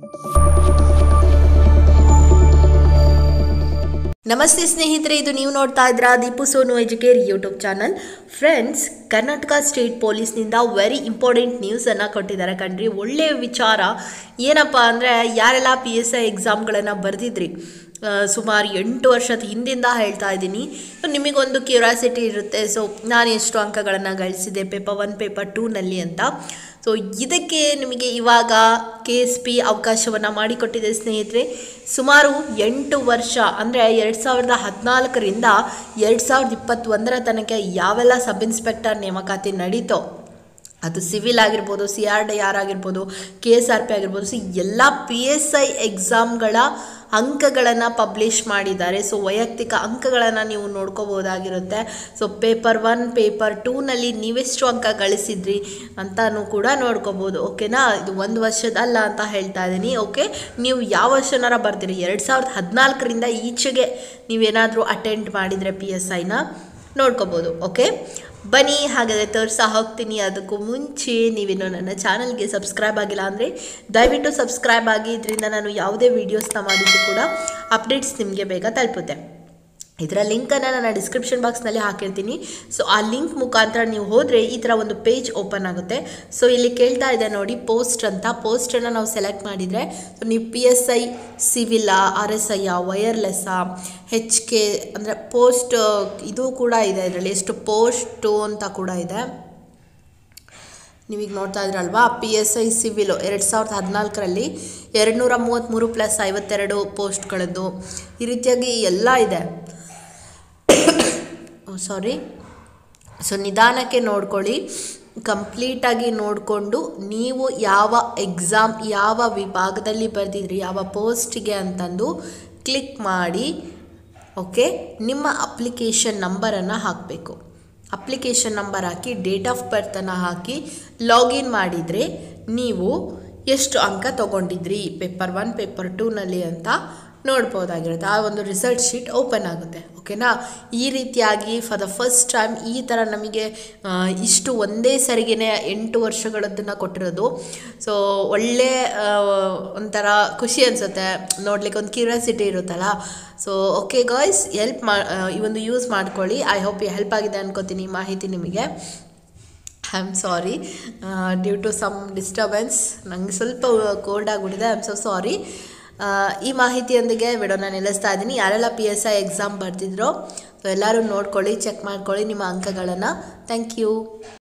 ನಮಸ್ತೆ ಸ್ನೇಹಿತರೆ ಇದು ನೀವು ನೋಡ್ತಾ ಇದ್ದೀರಾ Deepu Sonu Educare YouTube channel friends Karnataka state ಪೊಲೀಸ್ನಿಂದ ವೆರಿ ಇಂಪಾರ್ಟೆಂಟ್ ನ್ಯೂಸನ್ನು ಕೊಟ್ಟಿದ್ದಾರೆ ಕಣ್ರಿ ಒಳ್ಳೆಯ ವಿಚಾರ ಏನಪ್ಪ ಅಂದರೆ ಯಾರೆಲ್ಲ ಪಿ ಎಸ್ ಐ ಎಕ್ಸಾಮ್ಗಳನ್ನು ಬರೆದಿದ್ರಿ ಸುಮಾರು ಎಂಟು ವರ್ಷದ ಹಿಂದಿಂದ ಹೇಳ್ತಾ ಇದ್ದೀನಿ ನಿಮಗೊಂದು ಕ್ಯೂರಿಯಾಸಿಟಿ ಇರುತ್ತೆ ಸೊ ನಾನು ಎಷ್ಟು ಅಂಕಗಳನ್ನು ಗಳಿಸಿದೆ ಪೇಪರ್ ಒನ್ ಪೇಪರ್ ಟೂನಲ್ಲಿ ಅಂತ ಸೊ ಇದಕ್ಕೆ ನಿಮಗೆ ಇವಾಗ ಕೆ ಎಸ್ ಪಿ ಅವಕಾಶವನ್ನು ಮಾಡಿಕೊಟ್ಟಿದೆ ಸ್ನೇಹಿತರೆ ಸುಮಾರು ಎಂಟು ವರ್ಷ ಅಂದರೆ ಎರಡು ಸಾವಿರದ ಹದಿನಾಲ್ಕರಿಂದ ಎರಡು ಸಾವಿರದ ಇಪ್ಪತ್ತೊಂದರ ತನಕ ಯಾವೆಲ್ಲ ಸಬ್ ಇನ್ಸ್ಪೆಕ್ಟರ್ ನೇಮಕಾತಿ ನಡೀತೋ ಅದು ಸಿವಿಲ್ ಆಗಿರ್ಬೋದು ಸಿ ಆರ್ ಡಿ ಆರ್ ಆಗಿರ್ಬೋದು ಕೆ ಎಸ್ ಆರ್ ಪಿ ಆಗಿರ್ಬೋದು ಸೊ ಎಲ್ಲ ಪಿ ಎಸ್ ಐ ಎಕ್ಸಾಮ್ಗಳ ಅಂಕಗಳನ್ನು ಪಬ್ಲಿಷ್ ಮಾಡಿದ್ದಾರೆ ಸೊ ವೈಯಕ್ತಿಕ ಅಂಕಗಳನ್ನು ನೀವು ನೋಡ್ಕೋಬೋದಾಗಿರುತ್ತೆ ಸೊ ಪೇಪರ್ ಒನ್ ಪೇಪರ್ ಟೂನಲ್ಲಿ ನೀವೆಷ್ಟು ಅಂಕ ಗಳಿಸಿದ್ರಿ ಅಂತಾನು ಕೂಡ ನೋಡ್ಕೋಬೋದು ಓಕೆನಾ ಇದು ಒಂದು ವರ್ಷದಲ್ಲ ಅಂತ ಹೇಳ್ತಾ ಇದ್ದೀನಿ ಓಕೆ ನೀವು ಯಾವ ವರ್ಷನಾರ ಬರ್ತೀರಿ ಎರಡು ಸಾವಿರದ ಹದಿನಾಲ್ಕರಿಂದ ಈಚೆಗೆ ನೀವೇನಾದರೂ ಅಟೆಂಡ್ ಮಾಡಿದರೆ ಪಿ ಎಸ್ ಐನ ನೋಡ್ಕೋಬೋದು ಓಕೆ ಬನ್ನಿ ಹಾಗಾದರೆ ತೋರಿಸ್ತಾ ಹೋಗ್ತೀನಿ ಅದಕ್ಕೂ ಮುಂಚೆ ನೀವಿನ್ನು ನನ್ನ ಚಾನಲ್ಗೆ ಸಬ್ಸ್ಕ್ರೈಬ್ ಆಗಿಲ್ಲ ಅಂದರೆ ದಯವಿಟ್ಟು ಸಬ್ಸ್ಕ್ರೈಬ್ ಆಗಿ ಇದರಿಂದ ನಾನು ಯಾವುದೇ ವೀಡಿಯೋಸ್ನ ಮಾಡಿದ್ದು ಕೂಡ ಅಪ್ಡೇಟ್ಸ್ ನಿಮಗೆ ಬೇಗ ತಲುಪುತ್ತೆ ಇದರ ಲಿಂಕನ್ನು ನಾನು ಡಿಸ್ಕ್ರಿಪ್ಷನ್ ಬಾಕ್ಸ್ನಲ್ಲಿ ಹಾಕಿರ್ತೀನಿ ಸೊ ಆ ಲಿಂಕ್ ಮುಖಾಂತರ ನೀವು ಹೋದರೆ ಈ ಥರ ಒಂದು ಪೇಜ್ ಓಪನ್ ಆಗುತ್ತೆ ಸೊ ಇಲ್ಲಿ ಕೇಳ್ತಾ ಇದೆ ನೋಡಿ ಪೋಸ್ಟ್ ಅಂತ ಪೋಸ್ಟನ್ನು ನಾವು ಸೆಲೆಕ್ಟ್ ಮಾಡಿದರೆ ಸೊ ನೀವು ಪಿ ಎಸ್ ಐ ಸಿವಿಲಾ ಆರ್ ಎಸ್ ಐಯ ವಯರ್ಲೆಸ್ಸಾ ಹೆಚ್ ಕೆ ಅಂದರೆ ಪೋಸ್ಟ್ ಇದು ಕೂಡ ಇದೆ ಇದರಲ್ಲಿ ಎಷ್ಟು ಪೋಸ್ಟು ಅಂತ ಕೂಡ ಇದೆ ನೀವೀಗ ನೋಡ್ತಾ ಇದ್ರಲ್ವಾ ಪಿ ಎಸ್ ಐ ಸಿವಿಲು ಎರಡು ಸಾವಿರದ ಹದಿನಾಲ್ಕರಲ್ಲಿ ಎರಡು ನೂರ ಮೂವತ್ತ್ಮೂರು ಪ್ಲಸ್ ಐವತ್ತೆರಡು ಪೋಸ್ಟ್ಗಳದ್ದು ಈ ರೀತಿಯಾಗಿ ಎಲ್ಲ ಇದೆ ಸಾರಿ ಸೊ ನಿಧಾನಕ್ಕೆ ನೋಡ್ಕೊಳ್ಳಿ ಕಂಪ್ಲೀಟಾಗಿ ನೋಡಿಕೊಂಡು ನೀವು ಯಾವ ಎಕ್ಸಾಮ್ ಯಾವ ವಿಭಾಗದಲ್ಲಿ ಬರೆದಿದ್ರಿ ಯಾವ ಪೋಸ್ಟಿಗೆ ಅಂತಂದು ಕ್ಲಿಕ್ ಮಾಡಿ ಓಕೆ ನಿಮ್ಮ ಅಪ್ಲಿಕೇಶನ್ ನಂಬರನ್ನು ಹಾಕಬೇಕು ಅಪ್ಲಿಕೇಶನ್ ನಂಬರ್ ಹಾಕಿ ಡೇಟ್ ಆಫ್ ಬರ್ತನ್ನು ಹಾಕಿ ಲಾಗಿನ್ ಮಾಡಿದರೆ ನೀವು ಎಷ್ಟು ಅಂಕ ತೊಗೊಂಡಿದ್ರಿ ಪೇಪರ್ ಒನ್ ಪೇಪರ್ ಟೂನಲ್ಲಿ ಅಂತ ನೋಡ್ಬೋದಾಗಿರುತ್ತೆ ಆ ಒಂದು ರಿಸಲ್ಟ್ ಶೀಟ್ ಓಪನ್ ಆಗುತ್ತೆ ಓಕೆನಾ ಈ ರೀತಿಯಾಗಿ ಫಾರ್ ದ ಫಸ್ಟ್ ಟೈಮ್ ಈ ಥರ ನಮಗೆ ಇಷ್ಟು ಒಂದೇ ಸರಿಗೇ ಎಂಟು ವರ್ಷಗಳದ್ದನ್ನು ಕೊಟ್ಟಿರೋದು ಸೊ ಒಳ್ಳೆ ಒಂಥರ ಖುಷಿ ಅನಿಸುತ್ತೆ ನೋಡ್ಲಿಕ್ಕೆ ಒಂದು ಕ್ಯೂರಿಯಾಸಿಟಿ ಇರುತ್ತಲ್ಲ ಸೊ ಓಕೆ ಗಾಯ್ಸ್ ಹೆಲ್ಪ್ ಮಾ ಈ ಒಂದು ಯೂಸ್ ಮಾಡ್ಕೊಳ್ಳಿ ಐ ಹೋಪ್ ಹೆಲ್ಪ್ ಆಗಿದೆ ಅನ್ಕೋತೀನಿ ಈ ಮಾಹಿತಿ ನಿಮಗೆ I am sorry due to some disturbance ನನಗೆ ಸ್ವಲ್ಪ ಕೋಲ್ಡ್ ಆಗಿಬಿಟ್ಟಿದೆ ಐ ಆಮ್ ಸೊ ಸಾರಿ ಈ ಮಾಹಿತಿಯೊಂದಿಗೆ ವಿಡಿಯೋನ ನಿಲ್ಲಿಸ್ತಾ ಇದ್ದೀನಿ ಯಾರೆಲ್ಲ ಪಿ ಎಸ್ ಐ ಎಕ್ಸಾಮ್ ಬರ್ತಿದ್ರೋ ಸೊ ಎಲ್ಲರೂ ನೋಡ್ಕೊಳ್ಳಿ ಚೆಕ್ ಮಾಡ್ಕೊಳ್ಳಿ ನಿಮ್ಮ ಅಂಕಗಳನ್ನು ಥ್ಯಾಂಕ್ ಯು